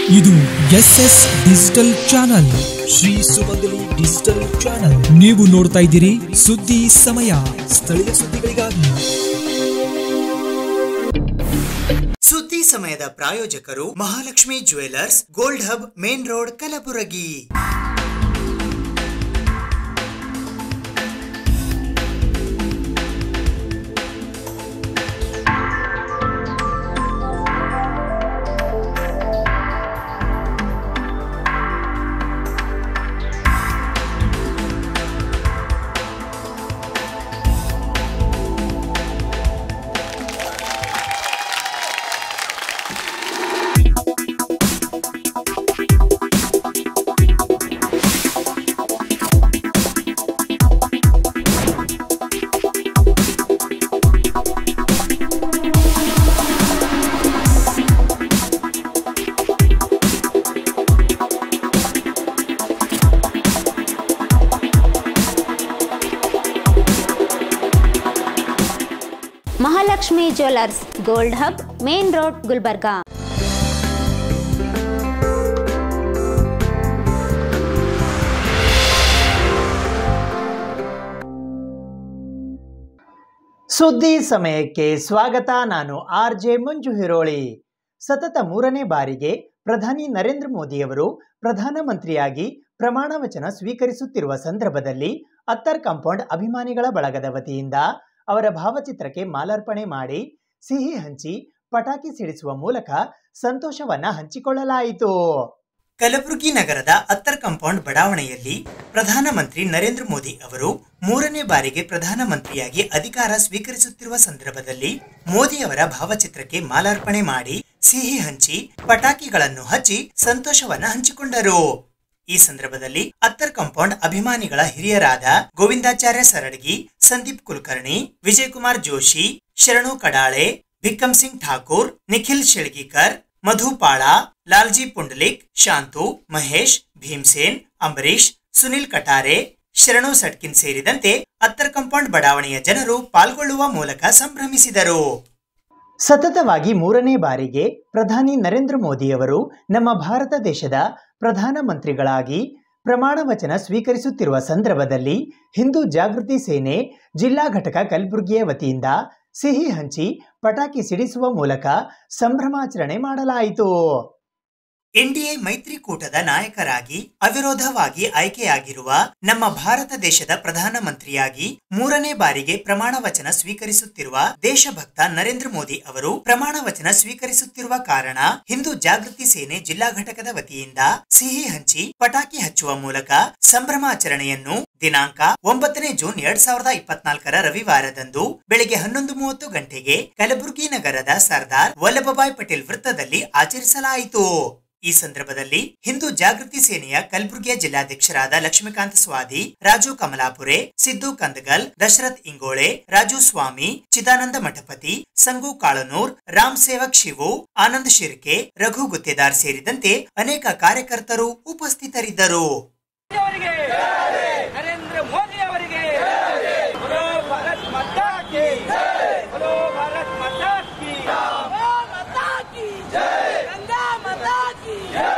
ಇದು S S digital channel Shri Sumangali digital channel ನೀವು ನೋಡ್ತಾ ಇದ್ದೀರಿ ಸುದ್ದಿ ಸಮಯ ಸ್ಥಳೀಯ ಸುದ್ದಿಗಳಿಗಾಗಿ ಸುದ್ದಿ ಸಮಯದ ಪ್ರಾಯೋಜಕರು Mahalakshmi jewellers gold hub main road Kalaburagi Mahalakshmi jewellers gold hub main road Gulbarga ಸುದ್ದಿ ಸಮಯಕ್ಕೆ ಸ್ವಾಗತ ನಾನು ಆರ್ ಜೆ ಮಂಜು ಹಿರೋಳಿ ಸತತ ಮೂರನೇ ಬಾರಿಗೆ ಪ್ರಧಾನಿ ನರೇಂದ್ರ ಮೋದಿಯವರು ಪ್ರಧಾನಮಂತ್ರಿಯಾಗಿ ಪ್ರಮಾಣ ವಚನ ಸ್ವೀಕರಿಸುತ್ತಿರುವ ಸಂದರ್ಭದಲ್ಲಿ ಅತ್ತರ್ ಕಾಂಪೌಂಡ್ ಅಭಿಮಾನಿಗಳ ಬಳಗದ ವತಿಯಿಂದ ಅವರ ಭಾವಚಿತ್ರಕ್ಕೆ ಮಾಲಾರ್ಪಣೆ ಮಾಡಿ ಸಿಹಿ ಹಂಚಿ ಪಟಾಕಿ ಸಿಡಿಸುವ ಮೂಲಕ ಸಂತೋಷವನ್ನ ಹಂಚಿಕೊಳ್ಳಲಾಯಿತು ಕಲಬುರಗಿ ನಗರದ ಅತ್ತರ್ ಕಾಂಪೌಂಡ್ ಬಡಾವಣೆಯಲ್ಲಿ ಪ್ರಧಾನಮಂತ್ರಿ ನರೇಂದ್ರ ಮೋದಿ ಅವರು ಮೂರನೇ ಬಾರಿಗೆ ಪ್ರಧಾನಮಂತ್ರಿಯಾಗಿ ಅಧಿಕಾರ ಸ್ವೀಕರಿಸುತ್ತಿರುವ ಸಂದರ್ಭದಲ್ಲಿ ಮೋದಿ ಅವರ ಭಾವಚಿತ್ರಕ್ಕೆ ಮಾಲಾರ್ಪಣೆ ಮಾಡಿ ಸಿಹಿ ಹಂಚಿ ಪಟಾಕಿಗಳನ್ನು ಹಚ್ಚಿ ಸಂತೋಷವನ್ನ ಹಂಚಿಕೊಂಡರು ಈ ಸಂದರ್ಭದಲ್ಲಿ ಅತ್ತರ್ ಕಾಂಪೌಂಡ್ ಅಭಿಮಾನಿಗಳ ಹಿರಿಯರಾದ ಗೋವಿಂದಾಚಾರ್ಯ ಸರಡ್ಗಿ ಸಂದೀಪ್ ಕುಲಕರ್ಣಿ ವಿಜಯಕುಮಾರ್ ಜೋಶಿ ಶರಣು ಕಡಾಳೆ ಭಿಕ್ಕಂ ಸಿಂಗ್ ಠಾಕೂರ್ ನಿಖಿಲ್ ಶೆಳ್ಗಿಕರ್ ಮಧುಪಾಳ ಲಾಲ್ಜಿ ಪುಂಡಲಿಕ್ ಶಾಂತು ಮಹೇಶ್ ಭೀಮ್ಸೇನ್ ಅಂಬರೀಶ್ ಸುನಿಲ್ ಕಟಾರೆ ಶರಣು ಸಟ್ಕಿನ್ ಸೇರಿದಂತೆ ಅತ್ತರ್ ಕಾಂಪೌಂಡ್ ಬಡಾವಣೆಯ ಜನರು ಪಾಲ್ಗೊಳ್ಳುವ ಮೂಲಕ ಸಂಭ್ರಮಿಸಿದರು ಸತತವಾಗಿ ಮೂರನೇ ಬಾರಿಗೆ ಪ್ರಧಾನಿ ನರೇಂದ್ರ ಮೋದಿಯವರು ನಮ್ಮ ಭಾರತ ದೇಶದ ಪ್ರಧಾನಮಂತ್ರಿಗಳಾಗಿ ಪ್ರಮಾಣ ವಚನ ಸ್ವೀಕರಿಸುತ್ತಿರುವ ಸಂದರ್ಭದಲ್ಲಿ ಹಿಂದೂ ಜಾಗೃತಿ ಸೇನೆ ಜಿಲ್ಲಾ ಘಟಕ ಕಲಬುರಗಿಯ ವತಿಯಿಂದ ಸಿಹಿ ಹಂಚಿ ಪಟಾಕಿ ಸಿಡಿಸುವ ಮೂಲಕ ಸಂಭ್ರಮಾಚರಣೆ ಮಾಡಲಾಯಿತು ಎನ್ಡಿಎ ಮೈತ್ರಿಕೂಟದ ನಾಯಕರಾಗಿ ಅವಿರೋಧವಾಗಿ ಆಯ್ಕೆಯಾಗಿರುವ ನಮ್ಮ ಭಾರತ ದೇಶದ ಪ್ರಧಾನಮಂತ್ರಿಯಾಗಿ ಮೂರನೇ ಬಾರಿಗೆ ಪ್ರಮಾಣ ವಚನ ಸ್ವೀಕರಿಸುತ್ತಿರುವ ದೇಶಭಕ್ತ ನರೇಂದ್ರ ಮೋದಿ ಅವರು ಪ್ರಮಾಣ ವಚನ ಸ್ವೀಕರಿಸುತ್ತಿರುವ ಕಾರಣ ಹಿಂದೂ ಜಾಗೃತಿ ಸೇನೆ ಜಿಲ್ಲಾ ಘಟಕದ ವತಿಯಿಂದ ಸಿಹಿ ಹಂಚಿ ಪಟಾಕಿ ಹಚ್ಚುವ ಮೂಲಕ ಸಂಭ್ರಮಾಚರಣೆಯನ್ನು ದಿನಾಂಕ ಒಂಬತ್ತನೇ ಜೂನ್ ಎರಡ್ ಸಾವಿರದ ಇಪ್ಪತ್ನಾಲ್ಕರ ರವಿವಾರದಂದು ಬೆಳಿಗ್ಗೆ ಹನ್ನೊಂದು ಮೂವತ್ತು ಗಂಟೆಗೆ ಕಲಬುರಗಿ ನಗರದ ಸರ್ದಾರ್ ವಲ್ಲಭಭಾಯ್ ಪಟೇಲ್ ವೃತ್ತದಲ್ಲಿ ಆಚರಿಸಲಾಯಿತು ಈ ಸಂದರ್ಭದಲ್ಲಿ ಹಿಂದೂ ಜಾಗೃತಿ ಸೇನೆಯ ಕಲಬುರಗಿಯ ಜಿಲ್ಲಾಧ್ಯಕ್ಷರಾದ ಲಕ್ಷ್ಮೀಕಾಂತ್ ಸ್ವಾದಿ ರಾಜು ಕಮಲಾಪುರೆ ಸಿದ್ದು ಕಂದಗಲ್ ದಶರಥ್ ಇಂಗೋಳೆ ರಾಜು ಸ್ವಾಮಿ ಚಿದಾನಂದ ಮಠಪತಿ ಸಂಗು ಕಾಳನೂರ್ ರಾಮ್ ಸೇವಕ್ ಶಿವು ಆನಂದ್ ಶಿರ್ಕೆ ರಘು ಗುತ್ತೇದಾರ್ ಸೇರಿದಂತೆ ಅನೇಕ ಕಾರ್ಯಕರ್ತರು ಉಪಸ್ಥಿತರಿದ್ದರು ಅವರಿಗೆ ನರೇಂದ್ರ ಮೋದಿ ಅವರಿಗೆ ಬರೋ ಭಾರತ್ ಮಾತಾ ಕಿ ಬರೋ ಭಾರತ್ ಮಾತಾ ಕಿ ಮಾತಾ ಕಿ ಗಂಗಾ ಮಾತಾ ಕಿ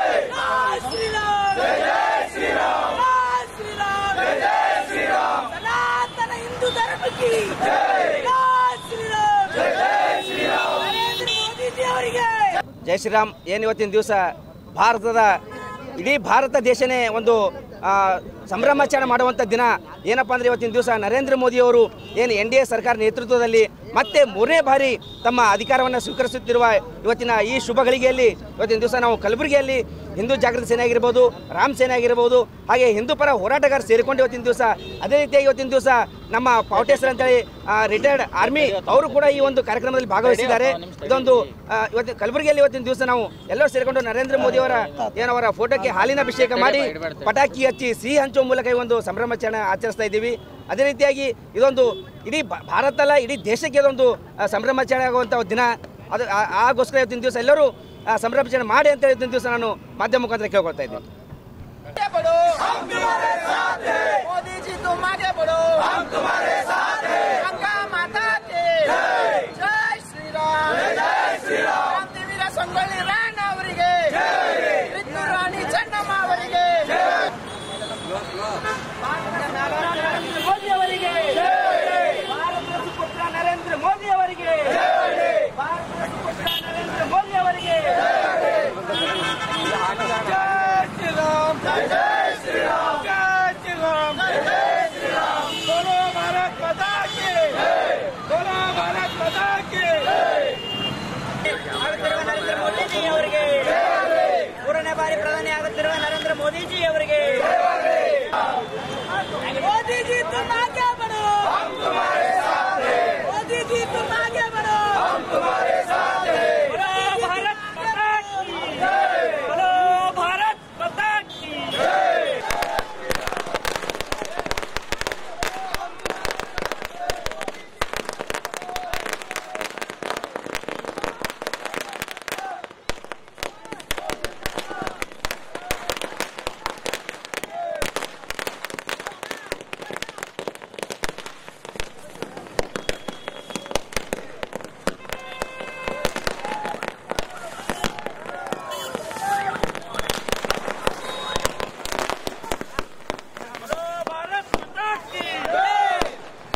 ಜೈ ಶ್ರೀರಾಮ್ ಜೈ ಶ್ರೀರಾಮ್ ಜೈ ಶ್ರೀರಾಮ್ ಜೈ ಶ್ರೀರಾಮ್ ಸನಾತನ ಹಿಂದೂ ಧರ್ಮ ಕಿ ಜೈ ಶ್ರೀರಾಮ್ ಜೈ ಶ್ರೀರಾಮ್ ನರೇಂದ್ರ ಮೋದಿ ಅವರಿಗೆ ಜೈ ಶ್ರೀರಾಮ್ ಏನು ಇವತ್ತಿನ ದಿವಸ ಭಾರತದ ಇಡೀ ಭಾರತ ದೇಶನೇ ಒಂದು ಆ, ಸಂಭ್ರಮಾಚರಣೆ ಮಾಡುವಂಥ ದಿನ ಏನಪ್ಪ ಅಂದರೆ ಇವತ್ತಿನ ದಿವಸ ನರೇಂದ್ರ ಮೋದಿಯವರು ಏನು ಎನ್ ಡಿ ಎ ಸರ್ಕಾರ ನೇತೃತ್ವದಲ್ಲಿ ಮತ್ತೆ ಮೂರನೇ ಬಾರಿ ತಮ್ಮ ಅಧಿಕಾರವನ್ನು ಸ್ವೀಕರಿಸುತ್ತಿರುವ ಇವತ್ತಿನ ಈ ಶುಭ ಗಳಿಗೆಯಲ್ಲಿ ಇವತ್ತಿನ ದಿವಸ ನಾವು ಕಲಬುರಗಿಯಲ್ಲಿ ಹಿಂದೂ ಜಾಗೃತಿ ಸೇನೆ ಆಗಿರ್ಬೋದು ರಾಮ್ ಸೇನೆ ಆಗಿರ್ಬೋದು ಹಾಗೆ ಹಿಂದೂ ಪರ ಹೋರಾಟಗಾರ ಸೇರಿಕೊಂಡು ಇವತ್ತಿನ ದಿವಸ ಅದೇ ರೀತಿಯಾಗಿ ಇವತ್ತಿನ ದಿವಸ ನಮ್ಮ ಪಾವಟೇಶ್ವರ ಅಂತೇಳಿ ರಿಟೈರ್ಡ್ ಆರ್ಮಿ ಅವರು ಕೂಡ ಈ ಒಂದು ಕಾರ್ಯಕ್ರಮದಲ್ಲಿ ಭಾಗವಹಿಸಿದ್ದಾರೆ ಇದೊಂದು ಆ, ಇವತ್ತು ಕಲಬುರಗಿಯಲ್ಲಿ ಇವತ್ತಿನ ದಿವಸ ನಾವು ಎಲ್ಲರೂ ಸೇರಿಕೊಂಡು ನರೇಂದ್ರ ಮೋದಿ ಅವರ ಏನವರ ಫೋಟೋಕ್ಕೆ ಹಾಲಿನ ಅಭಿಷೇಕ ಮಾಡಿ ಪಟಾಕಿ ಹಚ್ಚಿ ಸಿಹಿ ಹಂಚುವ ಮೂಲಕ ಈ ಒಂದು ಸಂಭ್ರಮಾಚರಣೆ ಆಚರಿಸ್ತಾ ಇದ್ದೀವಿ ಅದೇ ರೀತಿಯಾಗಿ ಇದೊಂದು ಇಡೀ ಭಾ- ಭಾರತ ಅಲ್ಲ ಇಡೀ ದೇಶಕ್ಕೆ ಇದೊಂದು ಆ, ಸಂಭ್ರಮಾಚರಣೆ ಆಗುವಂಥ ಒಂದು ದಿನ ಅದು ಆ- ಆಗೋಸ್ಕರ ಇವತ್ತಿನ ದಿವಸ ಎಲ್ಲರೂ ಆ, ಸಂಭ್ರಮಾಚರಣೆ ಮಾಡಿ ಅಂತ ಇವತ್ತಿನ ದಿವಸ ನಾನು ಮಾಧ್ಯಮ ಮುಖಾಂತರ ಕೇಳ್ಕೊಳ್ತಾ ಇದ್ದೀನಿ आगे बढ़ो हम तुम्हारे साथ हैं मोदी जी तुम आगे बढ़ो हम तुम्हारे साथ हैं गंगा माता के जय जय श्री राम जय श्री राम क्रांतिवीर ಸಂಗೊಳ್ಳಿ ರಾಯಣ್ಣ ಅವರಿಗೆ मोदी जी ಅವರಿಗೆ मोदी जी तुम आगे बढ़ो हम तुम्हारे साथ हैं मोदी जी तुम आगे बढ़ो हम तुम्हारे साथ हैं बोलो भारत माता की जय बोलो भारत माता की बोलो भारत माता की जय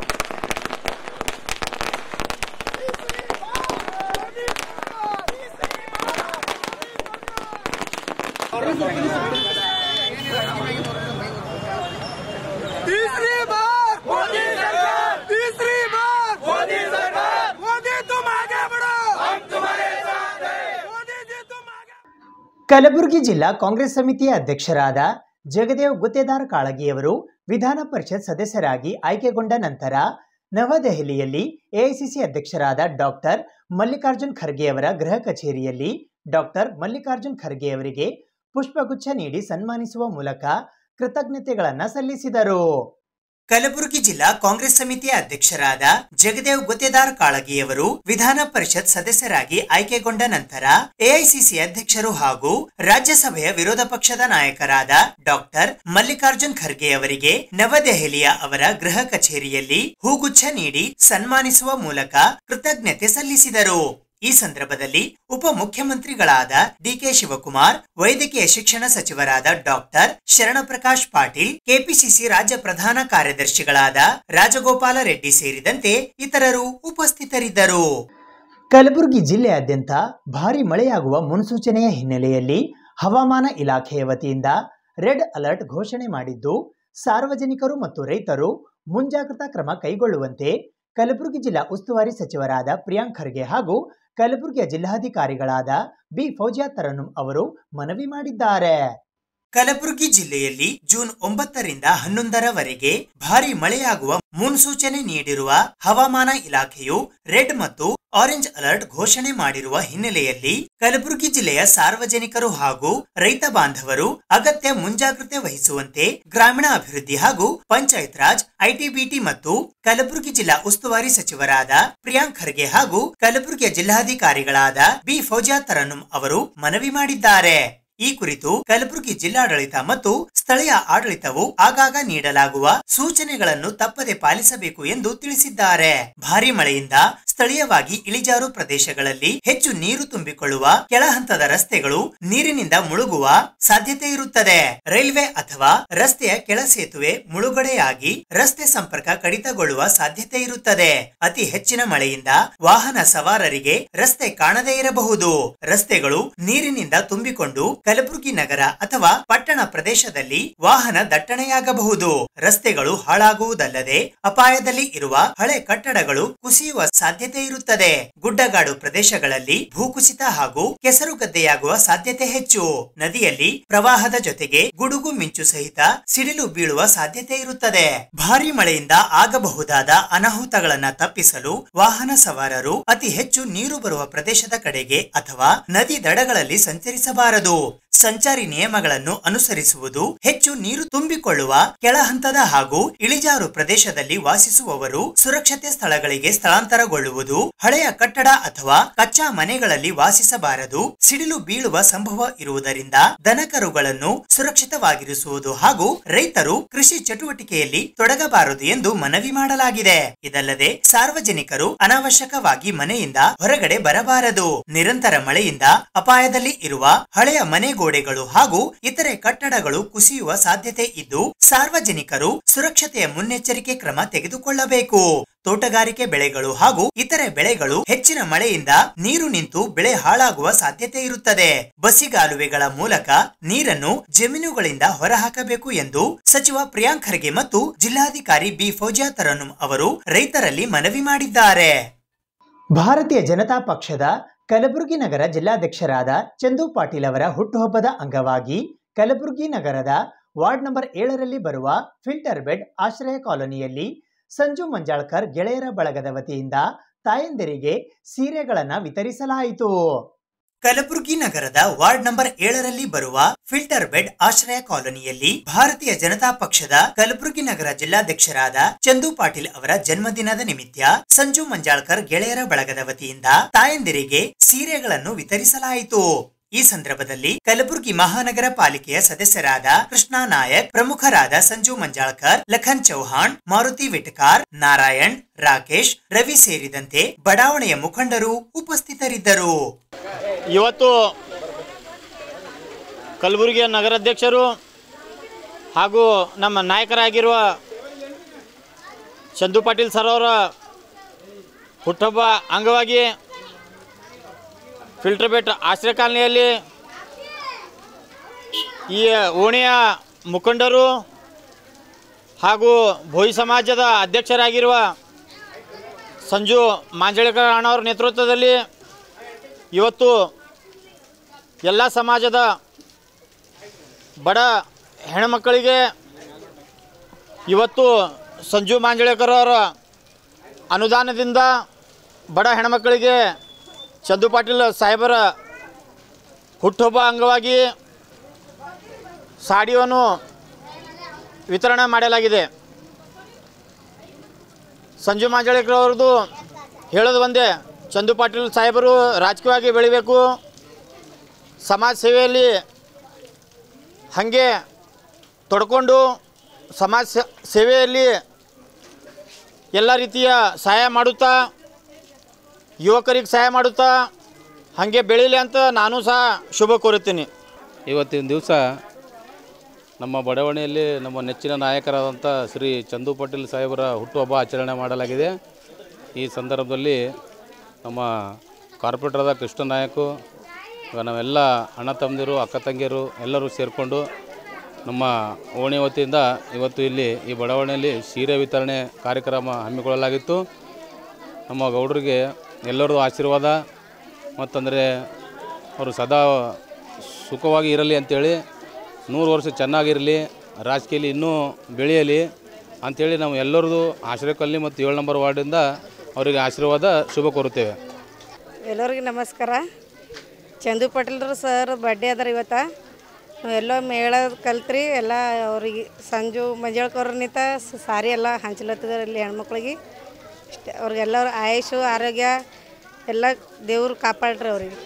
तीसरी बार मोदी सरकार तीसरी बार मोदी सरकार मोदी तुम आगे बढ़ो हम तुम्हारे साथ हैं मोदी जी तुम आगे ಕಲಬುರಗಿ ಜಿಲ್ಲಾ ಕಾಂಗ್ರೆಸ್ ಸಮಿತಿಯ ಅಧ್ಯಕ್ಷರಾದ ಜಗದೇವ್ ಗುತ್ತೇದಾರ್ ಕಾಳಗಿಯವರು ವಿಧಾನ ಪರಿಷತ್ ಸದಸ್ಯರಾಗಿ ಆಯ್ಕೆಗೊಂಡ ನಂತರ ನವದೆಹಲಿಯಲ್ಲಿ ಎಐಸಿಸಿ ಅಧ್ಯಕ್ಷರಾದ ಡಾಕ್ಟರ್ ಮಲ್ಲಿಕಾರ್ಜುನ್ ಖರ್ಗೆ ಅವರ ಗೃಹ ಕಚೇರಿಯಲ್ಲಿ ಡಾಕ್ಟರ್ ಮಲ್ಲಿಕಾರ್ಜುನ್ ಖರ್ಗೆ ಅವರಿಗೆ ಪುಷ್ಪಗುಚ್ಛ ನೀಡಿ ಸನ್ಮಾನಿಸುವ ಮೂಲಕ ಕೃತಜ್ಞತೆಗಳನ್ನು ಸಲ್ಲಿಸಿದರು ಕಲಬುರಗಿ ಜಿಲ್ಲಾ ಕಾಂಗ್ರೆಸ್ ಸಮಿತಿಯ ಅಧ್ಯಕ್ಷರಾದ ಜಗದೇವ್ ಗುತ್ತೇದಾರ್ ಕಾಳಗಿಯವರು ವಿಧಾನ ಪರಿಷತ್ ಸದಸ್ಯರಾಗಿ ಆಯ್ಕೆಗೊಂಡ ನಂತರ ಎಐಸಿಸಿ ಅಧ್ಯಕ್ಷರು ಹಾಗೂ ರಾಜ್ಯಸಭೆಯ ವಿರೋಧ ಪಕ್ಷದ ನಾಯಕರಾದ ಡಾಕ್ಟರ್ ಮಲ್ಲಿಕಾರ್ಜುನ್ ಖರ್ಗೆ ಅವರಿಗೆ ನವದೆಹಲಿಯ ಅವರ ಗೃಹ ಕಚೇರಿಯಲ್ಲಿ ಹೂಗುಚ್ಛ ನೀಡಿ ಸನ್ಮಾನಿಸುವ ಮೂಲಕ ಕೃತಜ್ಞತೆ ಸಲ್ಲಿಸಿದರು ಈ ಸಂದರ್ಭದಲ್ಲಿ ಉಪಮುಖ್ಯಮಂತ್ರಿಗಳಾದ ಡಿಕೆ ಶಿವಕುಮಾರ್ ವೈದ್ಯಕೀಯ ಶಿಕ್ಷಣ ಸಚಿವರಾದ ಡಾಕ್ಟರ್ ಶರಣಪ್ರಕಾಶ್ ಪಾಟೀಲ್ ಕೆಪಿಸಿಸಿ ರಾಜ್ಯ ಪ್ರಧಾನ ಕಾರ್ಯದರ್ಶಿಗಳಾದ ರಾಜಗೋಪಾಲ ರೆಡ್ಡಿ ಸೇರಿದಂತೆ ಇತರರು ಉಪಸ್ಥಿತರಿದ್ದರು ಕಲಬುರಗಿ ಜಿಲ್ಲೆಯಾದ್ಯಂತ ಭಾರಿ ಮಳೆಯಾಗುವ ಮುನ್ಸೂಚನೆಯ ಹಿನ್ನೆಲೆಯಲ್ಲಿ ಹವಾಮಾನ ಇಲಾಖೆಯ ವತಿಯಿಂದ ರೆಡ್ ಅಲರ್ಟ್ ಘೋಷಣೆ ಮಾಡಿದ್ದು ಸಾರ್ವಜನಿಕರು ಮತ್ತು ರೈತರು ಮುಂಜಾಗ್ರತಾ ಕ್ರಮ ಕೈಗೊಳ್ಳುವಂತೆ ಕಲಬುರಗಿ ಜಿಲ್ಲಾ ಉಸ್ತುವಾರಿ ಸಚಿವರಾದ ಪ್ರಿಯಾಂಕ್ ಖರ್ಗೆ ಹಾಗೂ ಕಲಬುರಗಿಯ ಜಿಲ್ಲಾಧಿಕಾರಿಗಳಾದ ಬಿ ಫೌಜಿಯಾ ತರನುಂ ಅವರು ಮನವಿ ಮಾಡಿದ್ದಾರೆ ಕಲಬುರಗಿ ಜಿಲ್ಲೆಯಲ್ಲಿ ಜೂನ್ ಒಂಬತ್ತರಿಂದ ಹನ್ನೊಂದರವರೆಗೆ ಭಾರಿ ಮಳೆಯಾಗುವ ಮುನ್ಸೂಚನೆ ನೀಡಿರುವ ಹವಾಮಾನ ಇಲಾಖೆಯು ರೆಡ್ ಮತ್ತು ಆರೆಂಜ್ ಅಲರ್ಟ್ ಘೋಷಣೆ ಮಾಡಿರುವ ಹಿನ್ನೆಲೆಯಲ್ಲಿ ಕಲಬುರಗಿ ಜಿಲ್ಲೆಯ ಸಾರ್ವಜನಿಕರು ಹಾಗೂ ರೈತ ಬಾಂಧವರು ಅಗತ್ಯ ಮುಂಜಾಗ್ರತೆ ವಹಿಸುವಂತೆ ಗ್ರಾಮೀಣ ಅಭಿವೃದ್ಧಿ ಹಾಗೂ ಪಂಚಾಯತ್ ರಾಜ್ ಐಟಿಬಿಟಿ ಮತ್ತು ಕಲಬುರಗಿ ಜಿಲ್ಲಾ ಉಸ್ತುವಾರಿ ಸಚಿವರಾದ ಪ್ರಿಯಾಂಕ್ ಖರ್ಗೆ ಹಾಗೂ ಕಲಬುರಗಿಯ ಜಿಲ್ಲಾಧಿಕಾರಿಗಳಾದ ಬಿ ಫೌಜಿಯಾ ತರನುಂ ಅವರು ಮನವಿ ಮಾಡಿದ್ದಾರೆ ಈ ಕುರಿತು ಕಲಬುರಗಿ ಜಿಲ್ಲಾಡಳಿತ ಮತ್ತು ಸ್ಥಳೀಯ ಆಡಳಿತವು ಆಗಾಗ ನೀಡಲಾಗುವ ಸೂಚನೆಗಳನ್ನು ತಪ್ಪದೆ ಪಾಲಿಸಬೇಕು ಎಂದು ತಿಳಿಸಿದ್ದಾರೆ ಭಾರಿ ಮಳೆಯಿಂದ ಸ್ಥಳೀಯವಾಗಿ ಇಳಿಜಾರು ಪ್ರದೇಶಗಳಲ್ಲಿ ಹೆಚ್ಚು ನೀರು ತುಂಬಿಕೊಳ್ಳುವ ಕೆಳಹಂತದ ರಸ್ತೆಗಳು ನೀರಿನಿಂದ ಮುಳುಗುವ ಸಾಧ್ಯತೆ ಇರುತ್ತದೆ ರೈಲ್ವೆ ಅಥವಾ ರಸ್ತೆಯ ಕೆಳ ಸೇತುವೆ ಮುಳುಗಡೆಯಾಗಿ ರಸ್ತೆ ಸಂಪರ್ಕ ಕಡಿತಗೊಳ್ಳುವ ಸಾಧ್ಯತೆ ಇರುತ್ತದೆ ಅತಿ ಹೆಚ್ಚಿನ ಮಳೆಯಿಂದ ವಾಹನ ಸವಾರರಿಗೆ ರಸ್ತೆ ಕಾಣದೇ ಇರಬಹುದು ರಸ್ತೆಗಳು ನೀರಿನಿಂದ ತುಂಬಿಕೊಂಡು ಕಲಬುರಗಿ ನಗರ ಅಥವಾ ಪಟ್ಟಣ ಪ್ರದೇಶದಲ್ಲಿ ವಾಹನ ದಟ್ಟಣೆಯಾಗಬಹುದು ರಸ್ತೆಗಳು ಹಾಳಾಗುವುದಲ್ಲದೆ ಅಪಾಯದಲ್ಲಿ ಇರುವ ಹಳೆ ಕಟ್ಟಡಗಳು ಕುಸಿಯುವ ಸಾಧ್ಯತೆ ಇರುತ್ತದೆ ಗುಡ್ಡಗಾಡು ಪ್ರದೇಶಗಳಲ್ಲಿ ಭೂಕುಸಿತ ಹಾಗೂ ಕೆಸರುಗದ್ದೆಯಾಗುವ ಸಾಧ್ಯತೆ ಹೆಚ್ಚು ನದಿಯಲ್ಲಿ ಪ್ರವಾಹದ ಜೊತೆಗೆ ಗುಡುಗು ಮಿಂಚು ಸಹಿತ ಸಿಡಿಲು ಬೀಳುವ ಸಾಧ್ಯತೆ ಇರುತ್ತದೆ ಭಾರಿ ಮಳೆಯಿಂದ ಆಗಬಹುದಾದ ಅನಾಹುತಗಳನ್ನ ತಪ್ಪಿಸಲು ವಾಹನ ಸವಾರರು ಅತಿ ಹೆಚ್ಚು ನೀರು ಬರುವ ಪ್ರದೇಶದ ಕಡೆಗೆ ಅಥವಾ ನದಿ ದಡಗಳಲ್ಲಿ ಸಂಚರಿಸಬಾರದು ಸಂಚಾರಿ ನಿಯಮಗಳನ್ನು ಅನುಸರಿಸುವುದು ಹೆಚ್ಚು ನೀರು ತುಂಬಿಕೊಳ್ಳುವ ಕೆಳಹಂತದ ಹಾಗೂ ಇಳಿಜಾರು ಪ್ರದೇಶದಲ್ಲಿ ವಾಸಿಸುವವರು ಸುರಕ್ಷತೆ ಸ್ಥಳಗಳಿಗೆ ಸ್ಥಳಾಂತರಗೊಳ್ಳುವುದು ಹಳೆಯ ಕಟ್ಟಡ ಅಥವಾ ಕಚ್ಚಾ ಮನೆಗಳಲ್ಲಿ ವಾಸಿಸಬಾರದು ಸಿಡಿಲು ಬೀಳುವ ಸಂಭವ ಇರುವುದರಿಂದ ದನಕರುಗಳನ್ನು ಸುರಕ್ಷಿತವಾಗಿರಿಸುವುದು ಹಾಗೂ ರೈತರು ಕೃಷಿ ಚಟುವಟಿಕೆಯಲ್ಲಿ ತೊಡಗಬಾರದು ಎಂದು ಮನವಿ ಮಾಡಲಾಗಿದೆ ಇದಲ್ಲದೆ ಸಾರ್ವಜನಿಕರು ಅನಾವಶ್ಯಕವಾಗಿ ಮನೆಯಿಂದ ಹೊರಗಡೆ ಬರಬಾರದು ನಿರಂತರ ಮಳೆಯಿಂದ ಅಪಾಯದಲ್ಲಿ ಇರುವ ಹಳೆಯ ಮನೆ ಗೋಡೆಗಳು ಹಾಗೂ ಇತರೆ ಕಟ್ಟಡಗಳು ಕುಸಿಯುವ ಸಾಧ್ಯತೆ ಇದ್ದು ಸಾರ್ವಜನಿಕರು ಸುರಕ್ಷತೆಯ ಮುನ್ನೆಚ್ಚರಿಕೆ ಕ್ರಮ ತೆಗೆದುಕೊಳ್ಳಬೇಕು ತೋಟಗಾರಿಕೆ ಬೆಳೆಗಳು ಹಾಗೂ ಇತರೆ ಬೆಳೆಗಳು ಹೆಚ್ಚಿನ ಮಳೆಯಿಂದ ನೀರು ನಿಂತು ಬೆಳೆ ಹಾಳಾಗುವ ಸಾಧ್ಯತೆ ಇರುತ್ತದೆ ಬಸಿಗಾಲುವೆಗಳ ಮೂಲಕ ನೀರನ್ನು ಜಮೀನುಗಳಿಂದ ಹೊರಹಾಕಬೇಕು ಎಂದು ಸಚಿವ ಪ್ರಿಯಾಂಕ್ ಖರ್ಗೆ ಮತ್ತು ಜಿಲ್ಲಾಧಿಕಾರಿ ಬಿ ಫೌಜಿಯಾ ತರನುಂ ಅವರು ರೈತರಲ್ಲಿ ಮನವಿ ಮಾಡಿದ್ದಾರೆ ಭಾರತೀಯ ಜನತಾ ಪಕ್ಷದ ಕಲಬುರಗಿ ನಗರ ಜಿಲ್ಲಾಧ್ಯಕ್ಷರಾದ ಚಂದು ಪಾಟೀಲ್ ಅವರ ಹುಟ್ಟುಹಬ್ಬದ ಅಂಗವಾಗಿ ಕಲಬುರಗಿ ನಗರದ ವಾರ್ಡ್ ನಂಬರ್ ಏಳರಲ್ಲಿ ಬರುವ ಫಿಲ್ಟರ್ ಬೆಡ್ ಆಶ್ರಯ ಕಾಲೋನಿಯಲ್ಲಿ ಸಂಜು ಮಂಜಾಳ್ಕರ್ ಗೆಳೆಯರ ಬಳಗದ ವತಿಯಿಂದ ತಾಯಂದಿರಿಗೆ ಸೀರೆಗಳನ್ನು ವಿತರಿಸಲಾಯಿತು ಕಲಬುರಗಿ ನಗರದ ವಾರ್ಡ್ ನಂಬರ್ ಏಳರಲ್ಲಿ ಬರುವ ಫಿಲ್ಟರ್ ಬೆಡ್ ಆಶ್ರಯ ಕಾಲೋನಿಯಲ್ಲಿ ಭಾರತೀಯ ಜನತಾ ಪಕ್ಷದ ಕಲಬುರಗಿ ನಗರ ಜಿಲ್ಲಾಧ್ಯಕ್ಷರಾದ ಚಂದು ಪಾಟೀಲ್ ಅವರ ಜನ್ಮದಿನದ ನಿಮಿತ್ತ ಸಂಜು ಮಂಜಾಳ್ಕರ್ ಗೆಳೆಯರ ಬಳಗದ ವತಿಯಿಂದ ತಾಯಂದಿರಿಗೆ ಸೀರೆಗಳನ್ನು ವಿತರಿಸಲಾಯಿತು ಈ ಸಂದರ್ಭದಲ್ಲಿ ಕಲಬುರಗಿ ಮಹಾನಗರ ಪಾಲಿಕೆಯ ಸದಸ್ಯರಾದ ಕೃಷ್ಣಾ ನಾಯಕ್ ಪ್ರಮುಖರಾದ ಸಂಜು ಮಂಜಾಳ್ಕರ್ ಲಖನ್ ಚೌಹಾಣ್ ಮಾರುತಿ ವಿಟ್ಕಾರ್ ನಾರಾಯಣ್ ರಾಕೇಶ್ ರವಿ ಸೇರಿದಂತೆ ಬಡಾವಣೆಯ ಮುಖಂಡರು ಉಪಸ್ಥಿತರಿದ್ದರು ಇವತ್ತು ಕಲಬುರಗಿಯ ನಗರಾಧ್ಯಕ್ಷರು ಹಾಗೂ ನಮ್ಮ ನಾಯಕರಾಗಿರುವ ಚಂದು ಪಾಟೀಲ್ ಸರ್ ಅವರ ಹುಟ್ಟುಹಬ್ಬ ಅಂಗವಾಗಿ ಫಿಲ್ಟರ್ ಬೆಟ್ ಆಶ್ರಯ ಕಾಲನಿಯಲ್ಲಿ ಈ ಓಣಿಯ ಮುಖಂಡರು ಹಾಗೂ ಭೋಯಿ ಸಮಾಜದ ಅಧ್ಯಕ್ಷರಾಗಿರುವ ಸಂಜು ಮಾಂಜಳೇಕರ್ ಅಣ್ಣವರ ನೇತೃತ್ವದಲ್ಲಿ ಇವತ್ತು ಎಲ್ಲ ಸಮಾಜದ ಬಡ ಹೆಣ್ಮಕ್ಕಳಿಗೆ ಇವತ್ತು ಸಂಜು ಮಾಂಜಳೇಕರ್ ಅವರ ಅನುದಾನದಿಂದ ಬಡ ಹೆಣ್ಮಕ್ಕಳಿಗೆ ಚಂದು ಪಾಟೀಲ್ ಸಾಹೇಬರ ಹುಟ್ಟುಹಬ್ಬ ಅಂಗವಾಗಿ ಸಾಡಿಯನ್ನು ವಿತರಣೆ ಮಾಡಲಾಗಿದೆ ಸಂಜು ಮಾಂಜಳೇಕರ್ ಅವ್ರದ್ದು ಹೇಳೋದು ಒಂದೇ ಚಂದು ಪಾಟೀಲ್ ಸಾಹೇಬರು ರಾಜಕೀಯವಾಗಿ ಬೆಳಿಬೇಕು ಸಮಾಜ ಸೇವೆಯಲ್ಲಿ ಹಾಗೆ ತೊಡ್ಕೊಂಡು ಸಮಾಜ ಸೇ- ಸೇವೆಯಲ್ಲಿ ಎಲ್ಲ ರೀತಿಯ ಸಹಾಯ ಮಾಡುತ್ತಾ ಯುವಕರಿಗೆ ಸಹಾಯ ಮಾಡುತ್ತಾ ಹಾಗೆ ಬೆಳೀಲಿ ಅಂತ ನಾನು ಸಹ ಶುಭ ಕೋರುತ್ತೀನಿ ಇವತ್ತಿನ ದಿವಸ ನಮ್ಮ ಬಡಾವಣೆಯಲ್ಲಿ ನಮ್ಮ ನೆಚ್ಚಿನ ನಾಯಕರಾದಂಥ ಶ್ರೀ ಚಂದು ಪಾಟೀಲ್ ಸಾಹೇಬರ ಹುಟ್ಟುಹಬ್ಬ ಆಚರಣೆ ಮಾಡಲಾಗಿದೆ ಈ ಸಂದರ್ಭದಲ್ಲಿ ನಮ್ಮ ಕಾರ್ಪೊರೇಟರಾದ ಕೃಷ್ಣ ನಾಯಕು ಇವಾಗ ನಾವೆಲ್ಲ ಅಣ್ಣ ತಮ್ಮದಿರು ಅಕ್ಕ ತಂಗಿಯರು ಎಲ್ಲರೂ ಸೇರಿಕೊಂಡು ನಮ್ಮ ಓಣಿ ವತಿಯಿಂದ ಇವತ್ತು ಇಲ್ಲಿ ಈ ಬಡಾವಣೆಯಲ್ಲಿ ಸೀರೆ ವಿತರಣೆ ಕಾರ್ಯಕ್ರಮ ಹಮ್ಮಿಕೊಳ್ಳಲಾಗಿತ್ತು ನಮ್ಮ ಗೌಡರಿಗೆ ಎಲ್ಲರದು ಆಶೀರ್ವಾದ ಮತ್ತಂದರೆ ಅವರು ಸದಾ ಸುಖವಾಗಿ ಇರಲಿ ಅಂಥೇಳಿ ನೂರು ವರ್ಷ ಚೆನ್ನಾಗಿರಲಿ ರಾಜಕೀಯಲ್ಲಿ ಇನ್ನೂ ಬೆಳೆಯಲಿ ಅಂಥೇಳಿ ನಾವು ಎಲ್ಲರದು ಆಶ್ರಯ ಕಾಲನಿ ಮತ್ತು ಏಳು ನಂಬರ್ ವಾರ್ಡಿಂದ ಅವರಿಗೆ ಆಶೀರ್ವಾದ ಶುಭ ಕೋರುತ್ತೇವೆ ಎಲ್ಲರಿಗೆ ನಮಸ್ಕಾರ ಚಂದು ಪಾಟೀಲ್ರು ಸರ್ ಬರ್ಡೇ ಅದಾರ ಇವತ್ತು ಎಲ್ಲೋ ಮೇಳ ಕಲ್ತ್ರಿ ಎಲ್ಲ ಅವ್ರಿಗೆ ಸಂಜು ಮಂಜಾಳ್ಕವ್ರನಿತ ಸಾರಿ ಎಲ್ಲ ಹಂಚ್ಲತ್ತಿದಾರೆ ಇಲ್ಲಿ ಹೆಣ್ಮಕ್ಳಿಗೆ ಅಷ್ಟೇ ಅವ್ರಿಗೆಲ್ಲರೂ ಆಯುಷು ಆರೋಗ್ಯ ಎಲ್ಲ ದೇವ್ರು ಕಾಪಾಡ್ರಿ ಅವ್ರಿಗೆ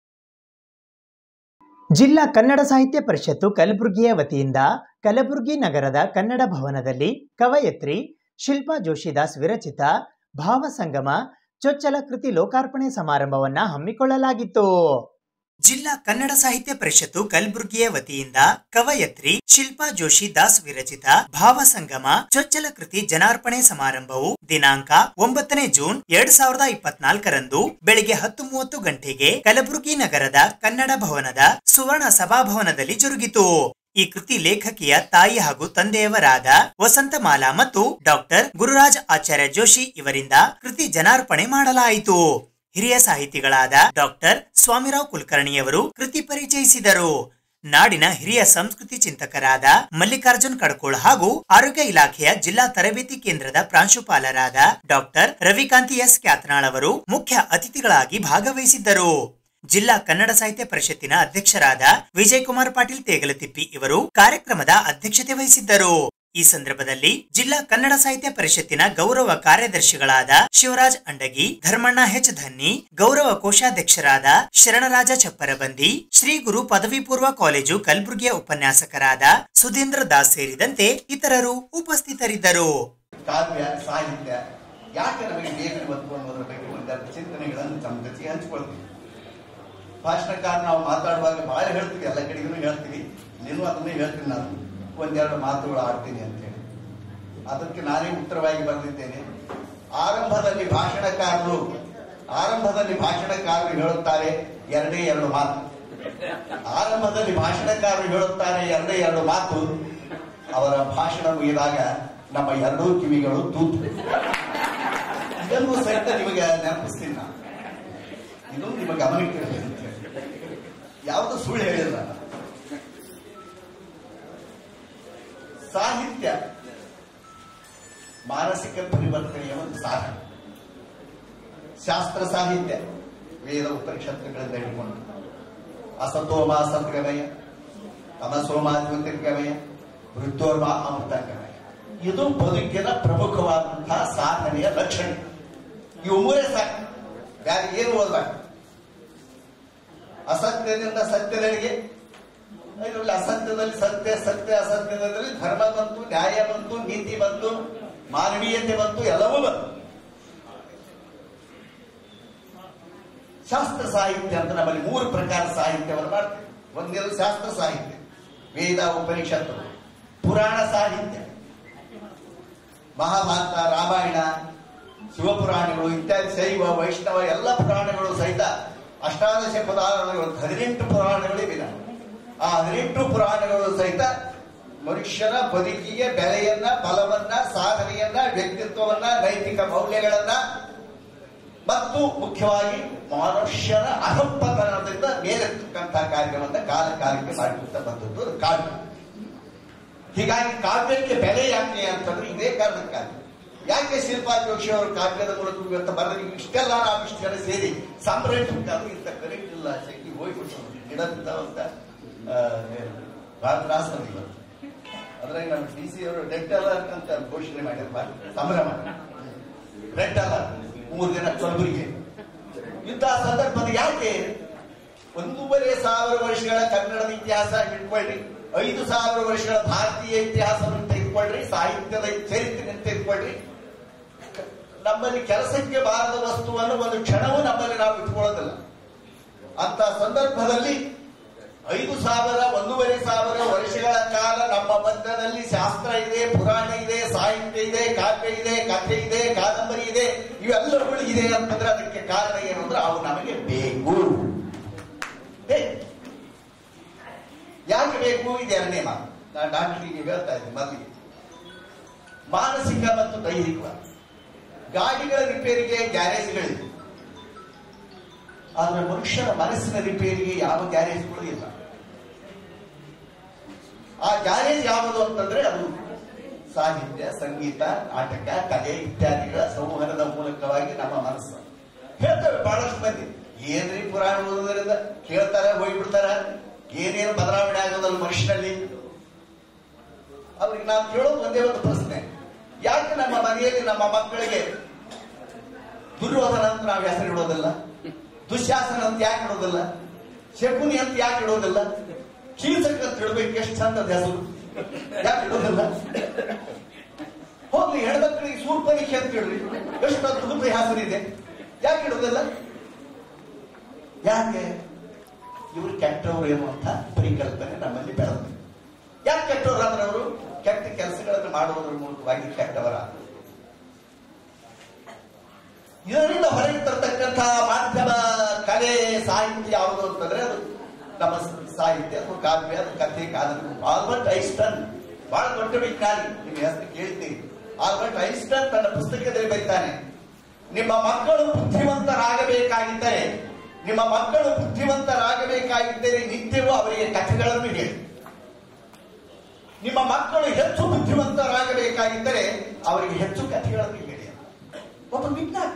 ಜಿಲ್ಲಾ ಕನ್ನಡ ಸಾಹಿತ್ಯ ಪರಿಷತ್ತು ಕಲಬುರಗಿಯ ವತಿಯಿಂದ ಕಲಬುರಗಿ ನಗರದ ಕನ್ನಡ ಭವನದಲ್ಲಿ ಕವಯತ್ರಿ ಶಿಲ್ಪಾ ಜೋಶಿದಾಸ್ ವಿರಚಿತ ಭಾವಸಂಗಮ ಚೊಚ್ಚಲ ಕೃತಿ ಲೋಕಾರ್ಪಣೆ ಸಮಾರಂಭವನ್ನ ಹಮ್ಮಿಕೊಳ್ಳಲಾಗಿತ್ತು ಜಿಲ್ಲಾ ಕನ್ನಡ ಸಾಹಿತ್ಯ ಪರಿಷತ್ತು ಕಲಬುರಗಿಯ ವತಿಯಿಂದ ಕವಯತ್ರಿ ಶಿಲ್ಪಾ ಜೋಶಿ ದಾಸ್ ವಿರಚಿತ ಭಾವಸಂಗಮ ಚೊಚ್ಚಲ ಕೃತಿ ಜನಾರ್ಪಣೆ ಸಮಾರಂಭವು ದಿನಾಂಕ ಒಂಬತ್ತನೇ ಜೂನ್ ಎರಡ್ ಸಾವಿರದ ಇಪ್ಪತ್ನಾಲ್ಕರಂದು ಬೆಳಿಗ್ಗೆ ಹತ್ತು ಮೂವತ್ತು ಗಂಟೆಗೆ ಕಲಬುರಗಿ ನಗರದ ಕನ್ನಡ ಭವನದ ಸುವರ್ಣ ಸಭಾಭವನದಲ್ಲಿ ಜರುಗಿತು ಈ ಕೃತಿ ಲೇಖಕಿಯ ತಾಯಿ ಹಾಗೂ ತಂದೆಯವರಾದ ವಸಂತಮಾಲಾ ಮತ್ತು ಡಾಕ್ಟರ್ ಗುರುರಾಜ್ ಆಚಾರ್ಯ ಜೋಶಿ ಇವರಿಂದ ಕೃತಿ ಜನಾರ್ಪಣೆ ಮಾಡಲಾಯಿತು ಹಿರಿಯ ಸಾಹಿತಿಗಳಾದ ಡಾಕ್ಟರ್ ಸ್ವಾಮಿರಾವ್ ಕುಲಕರ್ಣಿಯವರು ಕೃತಿ ಪರಿಚಯಿಸಿದರು ನಾಡಿನ ಹಿರಿಯ ಸಂಸ್ಕೃತಿ ಚಿಂತಕರಾದ ಮಲ್ಲಿಕಾರ್ಜುನ್ ಕಡ್ಕೋಳ್ ಹಾಗೂ ಆರೋಗ್ಯ ಇಲಾಖೆಯ ಜಿಲ್ಲಾ ತರಬೇತಿ ಕೇಂದ್ರದ ಪ್ರಾಂಶುಪಾಲರಾದ ಡಾಕ್ಟರ್ ರವಿಕಾಂತಿ ಎಸ್ ಕ್ಯಾತ್ನಾಳ್ ಅವರು ಮುಖ್ಯ ಅತಿಥಿಗಳಾಗಿ ಭಾಗವಹಿಸಿದ್ದರು ಜಿಲ್ಲಾ ಕನ್ನಡ ಸಾಹಿತ್ಯ ಪರಿಷತ್ತಿನ ಅಧ್ಯಕ್ಷರಾದ ವಿಜಯ್ ಕುಮಾರ್ ಪಾಟೀಲ್ ತೇಗಲತಿಪ್ಪಿ ಇವರು ಕಾರ್ಯಕ್ರಮದ ಅಧ್ಯಕ್ಷತೆ ವಹಿಸಿದ್ದರು ಈ ಸಂದರ್ಭದಲ್ಲಿ ಜಿಲ್ಲಾ ಕನ್ನಡ ಸಾಹಿತ್ಯ ಪರಿಷತ್ತಿನ ಗೌರವ ಕಾರ್ಯದರ್ಶಿಗಳಾದ ಶಿವರಾಜ್ ಅಂಡಗಿ ಧರ್ಮಣ್ಣ ಹೆಚ್ ಧನ್ನಿ ಗೌರವ ಕೋಶಾಧ್ಯಕ್ಷರಾದ ಶರಣರಾಜ ಚಪ್ಪರಬಂದಿ ಶ್ರೀ ಗುರು ಪದವಿ ಪೂರ್ವ ಕಾಲೇಜು ಕಲಬುರಗಿಯ ಉಪನ್ಯಾಸಕರಾದ ಸುಧೀಂದ್ರ ದಾಸ್ ಸೇರಿದಂತೆ ಇತರರು ಉಪಸ್ಥಿತರಿದ್ದರು ಕಾವ್ಯ ಸಾಹಿತ್ಯ ಯಾಕೆ ನಮಗೆ ಬೇಕು ಇವತ್ತು ಅನ್ನೋದ್ರ ಬಗ್ಗೆ ಒಂದೆರಡು ಚಿಂತನೆಗಳನ್ನು ತಮ್ಮ ಜೊತೆಗೆ ಹಂಚ್ಕೊಳ್ತೀವಿ ಭಾಷಣಕಾರ ನಾವು ಮಾತಾಡುವಾಗ ಬಹಳ ಹೇಳ್ತೀವಿ ಎಲ್ಲ ಕಡೆಗೂ ಹೇಳ್ತೀವಿ ನೀನು ಅದನ್ನೇ ಹೇಳ್ತೀನಿ ನಾನು ಒಂದೆರಡು ಮಾತುಗಳು ಆಡ್ತೀನಿ ಅಂತೇಳಿ ಅದಕ್ಕೆ ನಾನೇ ಉತ್ತರವಾಗಿ ಬರೆದಿದ್ದೇನೆ ಆರಂಭದಲ್ಲಿ ಭಾಷಣಕಾರರು ಆರಂಭದಲ್ಲಿ ಭಾಷಣಕಾರರು ಹೇಳುತ್ತಾರೆ ಎರಡೇ ಎರಡು ಮಾತು ಆರಂಭದಲ್ಲಿ ಭಾಷಣಕಾರರು ಹೇಳುತ್ತಾರೆ ಎರಡೇ ಎರಡು ಮಾತು ಅವರ ಭಾಷಣ ಮುಗಿದಾಗ ನಮ್ಮ ಎರಡೂ ಕಿವಿಗಳು ತೂತು ಇದನ್ನು ಸಹಿತ ನಿಮಗೆ ನೆನಪಿಸ್ತೀನಿ ನಾನು ಇದು ನಿಮ್ಮ ಗಮನಕ್ಕೆ ಇರಲಿ ಅಂತ ಹೇಳಿ ಯಾವುದು ಸುಳ್ಳು ಹೇಳಿಲ್ಲ ನಾನು. ಸಾಹಿತ್ಯ ಮಾನಸಿಕ ಪರಿವರ್ತನೆಯ ಒಂದು ಸಾಧನ ಶಾಸ್ತ್ರ ಸಾಹಿತ್ಯ ವೇದ ಉಪನಿಷತ್ತುಗಳಿಂದ ಹಿಡ್ಕೊಂಡು ಅಸತೋಮ ಸದ್ಗಮಯ ತಮಸೋಮ ಜ್ಯೋತಿರ್ಗಮಯ ಮೃತ್ಯೋರ್ಮ ಅಮೃತಂಗಮಯ ಇದು ಬದುಕಿನ ಪ್ರಮುಖವಾದಂತಹ ಸಾಧನೆಯ ಲಕ್ಷಣ ಇವು ಮೂರೇ ಸಾಕು ಯಾರು ಏನು ಓದ್ಬೇಕು ಅಸತ್ಯದಿಂದ ಸತ್ಯದೆಡೆಗೆ ಇದರಲ್ಲಿ ಅಸತ್ಯದಲ್ಲಿ ಸತ್ಯ ಸತ್ಯ ಅಸತ್ಯದಲ್ಲಿ ಧರ್ಮ ಬಂತು ನ್ಯಾಯ ಬಂತು ನೀತಿ ಬಂತು ಮಾನವೀಯತೆ ಬಂತು ಎಲ್ಲವೂ ಬಂತು ಶಾಸ್ತ್ರ ಸಾಹಿತ್ಯ ಅಂತ ನಮ್ಮಲ್ಲಿ ಮೂರು ಪ್ರಕಾರ ಸಾಹಿತ್ಯವನ್ನು ಮಾಡ್ತೇವೆ ಒಂದೇದು ಶಾಸ್ತ್ರ ಸಾಹಿತ್ಯ ವೇದ ಉಪನಿಷತ್ತು ಪುರಾಣ ಸಾಹಿತ್ಯ ಮಹಾಭಾರತ ರಾಮಾಯಣ ಶಿವಪುರಾಣಗಳು ಇತ್ಯಾದಿ ಶೈವ ವೈಷ್ಣವ ಎಲ್ಲ ಪುರಾಣಗಳು ಸಹಿತ ಅಷ್ಟಾದಶ ಪುರಾಣಗಳು ಹದಿನೆಂಟು ಪುರಾಣಗಳಿವೆ ನಾವು. ಆ ಹದಿನೆಂಟು ಪುರಾಣಗಳು ಸಹಿತ ಮನುಷ್ಯನ ಬದುಕಿಗೆ ಬೆಲೆಯನ್ನ ಬಲವನ್ನ ಸಾಧನೆಯನ್ನ ವ್ಯಕ್ತಿತ್ವವನ್ನ ನೈತಿಕ ಮೌಲ್ಯಗಳನ್ನ ಮತ್ತು ಮುಖ್ಯವಾಗಿ ಮನುಷ್ಯನ ಅಹಂಪತನದಿಂದ ಮೇಲೆತ್ತಕ್ಕಂತಹ ಕಾರ್ಯವನ್ನ ಕಾಲ ಕಾಲಕ್ಕೆ ಮಾಡಿಕೊಡ್ತಾ ಬಂದದ್ದು ಅದು ಕಾವ್ಯ ಹೀಗಾಗಿ ಕಾವ್ಯಕ್ಕೆ ಬೆಲೆ ಯಾಕೆ ಅಂತಂದ್ರೆ ಇದೇ ಕಾರಣಕ್ಕಾಗಿ ಯಾಕೆ ಶಿಲ್ಪಾ ಜೋಶಿ ಅವರು ಕಾವ್ಯದ ಮೂಲಕ ಇವತ್ತು ಬರೆದ್ರೆ ಇಷ್ಟೆಲ್ಲ ನಾವು ಇಷ್ಟು ಜನ ಸೇರಿ ಸಂಭ್ರಮಿಸಬೇಕಾದ್ರೂ ಇಂಥ ಕರೆಂಟ್ ಇಲ್ಲ ಶಕ್ತಿ ಹೋಗ್ಬಿಟ್ಟು ಗಿಡದ ಅಂತ ರಾಸನ ಇವತ್ತು ಅದ್ರಾಗ ನಮ್ಮ ಡಿ ಸಿ ಅವರು ಡೆಟ್ ಅಲರ್ಟ್ ಅಂತ ಘೋಷಣೆ ಮಾಡಿರ್ಬಾರ ಸಂಭ್ರಮ ರೆಡ್ ಅಲರ್ಟ್ ಮೂರು ದಿನ ಕಲಬುರಗಿ ಇಂತಹ ಸಂದರ್ಭದ ಯಾಕೆ ಒಂದೂವರೆ ಸಾವಿರ ವರ್ಷಗಳ ಕನ್ನಡದ ಇತಿಹಾಸ ಇಟ್ಕೊಳ್ರಿ ಐದು ಸಾವಿರ ವರ್ಷಗಳ ಭಾರತೀಯ ಇತಿಹಾಸವನ್ನು ತೆಗೆದುಕೊಳ್ಳ್ರಿ ಸಾಹಿತ್ಯದ ಚರಿತ್ರೆ ತೆಗೆದುಕೊಳ್ಳ್ರಿ ನಮ್ಮಲ್ಲಿ ಕೆಲಸಕ್ಕೆ ಬಾರದ ವಸ್ತುವನ್ನು ಒಂದು ಕ್ಷಣವೂ ನಮ್ಮಲ್ಲಿ ನಾವು ಇಟ್ಕೊಳ್ಳೋದಿಲ್ಲ ಅಂತ ಸಂದರ್ಭದಲ್ಲಿ ಐದು ಸಾವಿರ ಒಂದೂವರೆ ಸಾವಿರ ವರ್ಷಗಳ ಕಾಲ ನಮ್ಮ ಮಧ್ಯದಲ್ಲಿ ಶಾಸ್ತ್ರ ಇದೆ ಪುರಾಣ ಇದೆ ಸಾಹಿತ್ಯ ಇದೆ ಕಾವ್ಯ ಇದೆ ಕಥೆ ಇದೆ ಕಾದಂಬರಿ ಇದೆ ಇವೆಲ್ಲವುಗಳು ಇದೆ ಅಂತಂದ್ರೆ ಅದಕ್ಕೆ ಕಾರಣ ಏನು ಅಂದ್ರೆ ಅವು ನಮಗೆ ಬೇಕು ಹೇ, ಯಾಕೆ ಬೇಕು ಇದು ಎರಡನೇ ಮಾತು ನಾನು ಡಾಕ್ಟರಿಗೆ ಹೇಳ್ತಾ ಇದ್ದೀನಿ ಮೊದಲಿಗೆ ಮಾನಸಿಕ ಮತ್ತು ದೈಹಿಕ ಗಾಡಿಗಳ ರಿಪೇರಿಗೆ ಗ್ಯಾರೇಜ್ಗಳಿವೆ ಆದ್ರೆ ಮನುಷ್ಯನ ಮನಸ್ಸಿನ ರಿಪೇರಿಗೆ ಯಾವ ಗ್ಯಾರೇಜ್ಗಳು ಇಲ್ಲ ಆ ಗ್ಯಾರೇಜ್ ಯಾವುದು ಅಂತಂದ್ರೆ ಅದು ಸಾಹಿತ್ಯ ಸಂಗೀತ ನಾಟಕ ಕಲೆ ಇತ್ಯಾದಿಗಳ ಸಂವಹನದ ಮೂಲಕವಾಗಿ ನಮ್ಮ ಮನಸ್ಸು ಹೇಳ್ತೇವೆ ಬಹಳಷ್ಟು ಮಂದಿ ಏನ್ರಿ ಪುರಾಣ ಓದೋದ್ರಿಂದ ಕೇಳ್ತಾರ ಹೋಗ್ಬಿಡ್ತಾರ ಏನೇನು ಬದಲಾವಣೆ ಆಗೋದಲ್ಲ ಮನುಷ್ಯನಲ್ಲಿ ಅವ್ರಿಗೆ ನಾವು ಕೇಳೋದು ಒಂದೇ ಒಂದು ಪ್ರಶ್ನೆ ಯಾಕೆ ನಮ್ಮ ಮನೆಯಲ್ಲಿ ನಮ್ಮ ಮಕ್ಕಳಿಗೆ ದುರ್ಯೋಧನ ಅಂತ ನಾವು ಹೆಸರು ಇಡೋದಿಲ್ಲ ದುಶ್ಯಾಸನ ಅಂತ ಯಾಕೆ ಇಡೋದಿಲ್ಲ ಶಕುನಿ ಅಂತ ಯಾಕೆ ಇಡೋದಿಲ್ಲ ಕೀಚಕ ಅಂತ ಇಡಬೇಕು ಎಷ್ಟು ಚಂದದ ಹೆಸರು ಯಾಕೆ ಇಡೋದಿಲ್ಲ ಹೋಗ್ಲಿ ಹೆಣ್ಮಕ್ಳಿಗೆ ಸೂರ್ಪನಿಕೆ ಅಂತ ಇಡ್ರಿ ಎಷ್ಟು ಅದ್ಭುತ ಹೆಸರಿದೆ ಯಾಕೆ ಇಡೋದಿಲ್ಲ ಯಾಕೆ ಇವರು ಕೆಟ್ಟವರು ಎನ್ನುವಂತ ಪರಿಕಲ್ಪನೆ ನಮ್ಮಲ್ಲಿ ಬೆಳೆದು ಯಾಕೆ ಕೆಟ್ಟವರಾದ್ರೆ ಅವರು ಕೆಟ್ಟ ಕೆಲಸಗಳನ್ನು ಮಾಡುವುದರ ಮೂಲಕವಾಗಿ ಕೆಟ್ಟವರ ಇದರಿಂದ ಹೊರಗೆ ತರ್ತಕ್ಕಂತಹ ಮಾಧ್ಯಮ ಕಲೆ ಸಾಹಿತ್ಯ ಯಾವುದು ಅಂತಂದ್ರೆ ಅದು ನಮ್ಮ ಸಾಹಿತ್ಯ ಅಥವಾ ಕಾವ್ಯ ಅದು ಕಥೆ ಕಾದಂಬರಿ ಆಲ್ಬರ್ಟ್ ಐಸ್ಟನ್ ಬಹಳ ದೊಡ್ಡ ವಿಜ್ಞಾನಿ ನಿಮ್ಮ ಹೆಸರು ಕೇಳಿದ್ದೀರಿ ಆಲ್ಬರ್ಟ್ ಐಸ್ಟನ್ ತನ್ನ ಪುಸ್ತಕದಲ್ಲಿ ಬರೀತಾನೆ ನಿಮ್ಮ ಮಕ್ಕಳು ಬುದ್ಧಿವಂತರಾಗಬೇಕಾಗಿದ್ದರೆ ನಿಮ್ಮ ಮಕ್ಕಳು ಬುದ್ಧಿವಂತರಾಗಬೇಕಾಗಿದ್ದರೆ ನಿತ್ಯವೂ ಅವರಿಗೆ ಕಥೆಗಳನ್ನು ಹೇಳಿ ನಿಮ್ಮ ಮಕ್ಕಳು ಹೆಚ್ಚು ಬುದ್ಧಿವಂತರಾಗಬೇಕಾಗಿದ್ದರೆ ಅವರಿಗೆ ಹೆಚ್ಚು ಕಥೆಗಳನ್ನು ಹೇಳಿ ಒಬ್ಬ ವಿಜ್ಞಾನಿ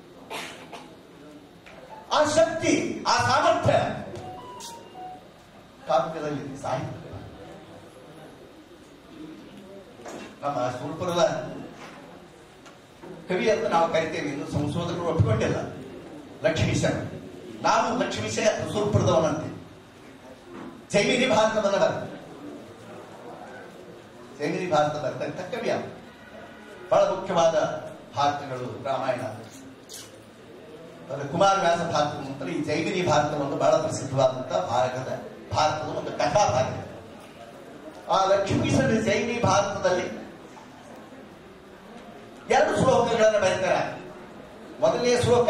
ಆ ಶಕ್ತಿ ಆ ಸಾಮರ್ಥ್ಯ ಕಾವ್ಯದಲ್ಲಿ ಸಾಹಿತ್ಯ ನಮ್ಮ ಸುರ್ಪುರದ ಕವಿ ಅಂತ ನಾವು ಕರಿತೇವೆ ಇನ್ನು ಸಂಶೋಧಕರು ಒಪ್ಪಿಕೊಂಡಿಲ್ಲ ಲಕ್ಷ್ಮೀಶ ನಾನು ಲಕ್ಷ್ಮೀಶ ಸುರ್ಪುರದವನಂತೆ ಜೈಮಿನಿ ಭಾರತದ ಬರ ಜೈಮಿನಿ ಭಾರತ ಬರ್ತಕ್ಕಂಥ ಕವಿ ಅವನು ಬಹಳ ಮುಖ್ಯವಾದ ಭಾರತಗಳು ರಾಮಾಯಣ ಅದು ಕುಮಾರ ವ್ಯಾಸ ಭಾರತ ನಂತರ ಈ ಜೈಮಿನಿ ಭಾರತ ಒಂದು ಬಹಳ ಪ್ರಸಿದ್ಧವಾದಂತಹ ಭಾರತದ ಭಾರತದ ಒಂದು ಕಥಾ ಭಾರತ ಆ ಲಕ್ಷ್ಮೀಶನ ಜೈನಿ ಭಾರತದಲ್ಲಿ ಎರಡು ಶ್ಲೋಕಗಳನ್ನು ಬರೀತಾರೆ ಮೊದಲನೇ ಶ್ಲೋಕ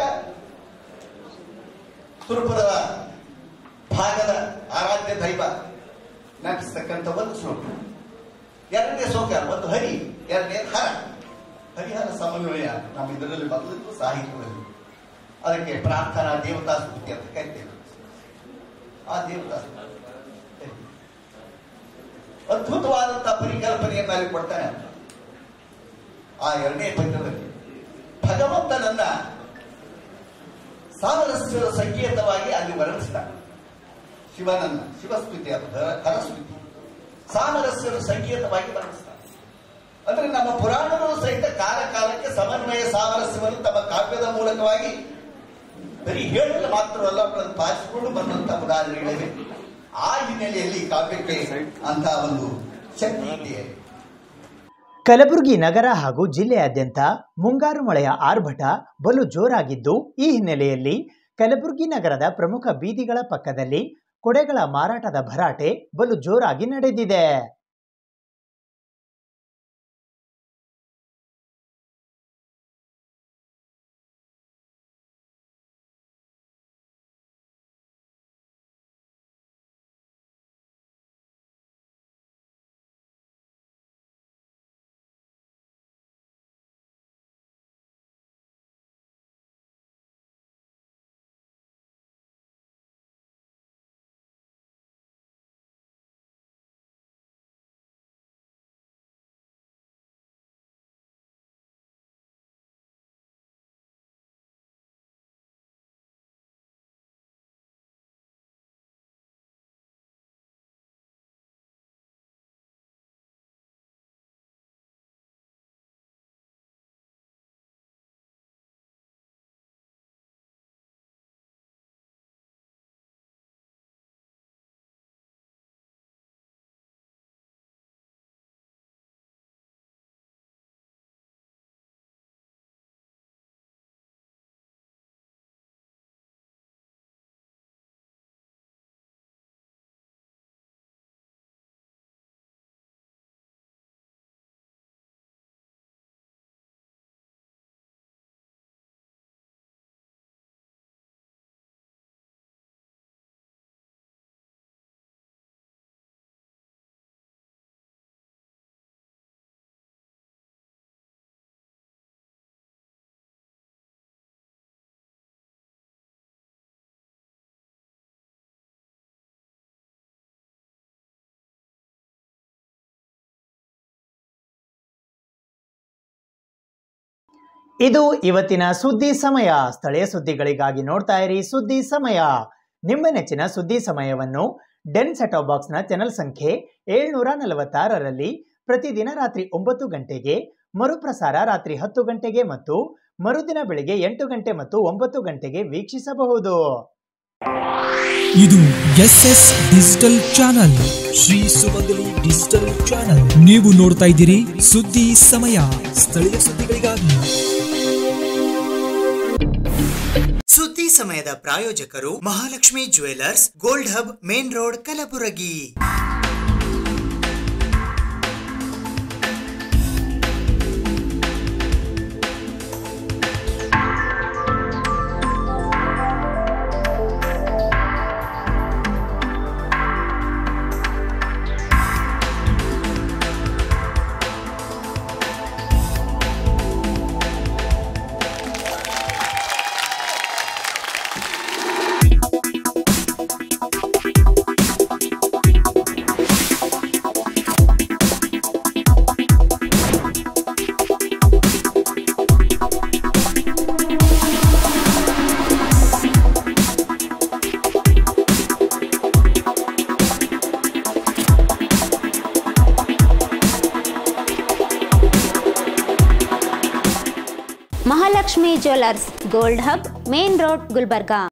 ತುರುಪುರದ ಭಾಗದ ಆರಾಧ್ಯ ದೈವ ನೆನಪಿಸ್ತಕ್ಕಂಥ ಒಂದು ಶ್ಲೋಕ ಎರಡನೇ ಶ್ಲೋಕ ಒಂದು ಹರಿ ಎರಡನೇ ಹರ ಹರಿಹರ ಸಮನ್ವಯ ನಮ್ಮ ಇದರಲ್ಲಿ ಮೊದಲಿದ್ದು ಸಾಹಿತ್ಯದಲ್ಲಿ ಅದಕ್ಕೆ ಪ್ರಾರ್ಥನಾ ದೇವತಾ ಸ್ತುತಿ ಅಂತ ಕರಿತೇವೆ ಆ ದೇವತಾ ಸ್ತುತಿ ಅದ್ಭುತವಾದಂತಹ ಪರಿಕಲ್ಪನೆಯನ್ನ ಅಲ್ಲಿ ಕೊಡ್ತಾನೆ ಆ ಎರಡನೇ ಪದ್ಯದಲ್ಲಿ ಭಗವಂತನನ್ನ ಸಾಮರಸ್ಯದ ಸಂಕೇತವಾಗಿ ಅಲ್ಲಿ ವರ್ಣಿಸ್ತಾನೆ ಶಿವನನ್ನ ಶಿವಸ್ತುತಿ ಅದು ಹರಸ್ತುತಿ ಸಾಮರಸ್ಯದ ಸಂಕೇತವಾಗಿ ವರ್ಣಿಸ್ತಾನೆ ಅಂದ್ರೆ ನಮ್ಮ ಪುರಾಣಗಳು ಸಹಿತ ಕಾಲ ಕಾಲಕ್ಕೆ ಸಮನ್ವಯ ಸಾಮರಸ್ಯವನ್ನು ತಮ್ಮ ಕಾವ್ಯದ ಮೂಲಕವಾಗಿ ಬರೀ ಹೇಳಲು ಮಾತ್ರವಲ್ಲ ಅವುಗಳನ್ನು ಪಾಲಿಸಿಕೊಂಡು ಬಂದಂತ ಉದಾಹರಣೆಗಳಿವೆ ಆ ಹಿನ್ನೆಲೆಯಲ್ಲಿ ಕಾವ್ಯಕ್ಕೆ ಅಂತ ಒಂದು ಶಕ್ತಿ ಇದೆ ಕಲಬುರಗಿ ನಗರ ಹಾಗೂ ಜಿಲ್ಲೆಯಾದ್ಯಂತ ಮುಂಗಾರು ಮಳೆಯ ಆರ್ಭಟ ಬಲು ಜೋರಾಗಿದ್ದು ಈ ಹಿನ್ನೆಲೆಯಲ್ಲಿ ಕಲಬುರಗಿ ನಗರದ ಪ್ರಮುಖ ಬೀದಿಗಳ ಪಕ್ಕದಲ್ಲಿ ಕೊಡೆಗಳ ಮಾರಾಟದ ಭರಾಟೆ ಬಲು ಜೋರಾಗಿ ನಡೆದಿದೆ ಇದು ಇವತ್ತಿನ ಸುದ್ದಿ ಸಮಯ ಸ್ಥಳೀಯ ಸುದ್ದಿಗಳಿಗಾಗಿ ನೋಡ್ತಾ ಇರಿ ಸುದ್ದಿ ಸಮಯ ನಿಮ್ಮ ನೆಚ್ಚಿನ ಸುದ್ದಿ ಸಮಯವನ್ನು ಡೆನ್ ಸೆಟಾಪ್ ಬಾಕ್ಸ್ನ ಚಾನೆಲ್ ಸಂಖ್ಯೆ ಏಳ್ನೂರ ನಲವತ್ತಾರರಲ್ಲಿ ಪ್ರತಿದಿನ ರಾತ್ರಿ ಒಂಬತ್ತು ಗಂಟೆಗೆ ಮರುಪ್ರಸಾರ ರಾತ್ರಿ ಹತ್ತು ಗಂಟೆಗೆ ಮತ್ತು ಮರುದಿನ ಬೆಳಿಗ್ಗೆ ಎಂಟು ಗಂಟೆ ಮತ್ತು ಒಂಬತ್ತು ಗಂಟೆಗೆ ವೀಕ್ಷಿಸಬಹುದು ಇದು S S digital channel Shri Sumangali digital channel ನೀವು ನೋಡ್ತಾ ಇದ್ದೀರಿ ಸುದ್ದಿ ಸಮಯ ಸ್ಥಳೀಯ ಸುದ್ದಿಗಳಿಗಾಗಿ ಸುದ್ದಿ ಸಮಯದ ಪ್ರಾಯೋಜಕರು Mahalakshmi jewellers gold hub main road Kalaburagi Mahalakshmi jewellers gold hub main road Gulbarga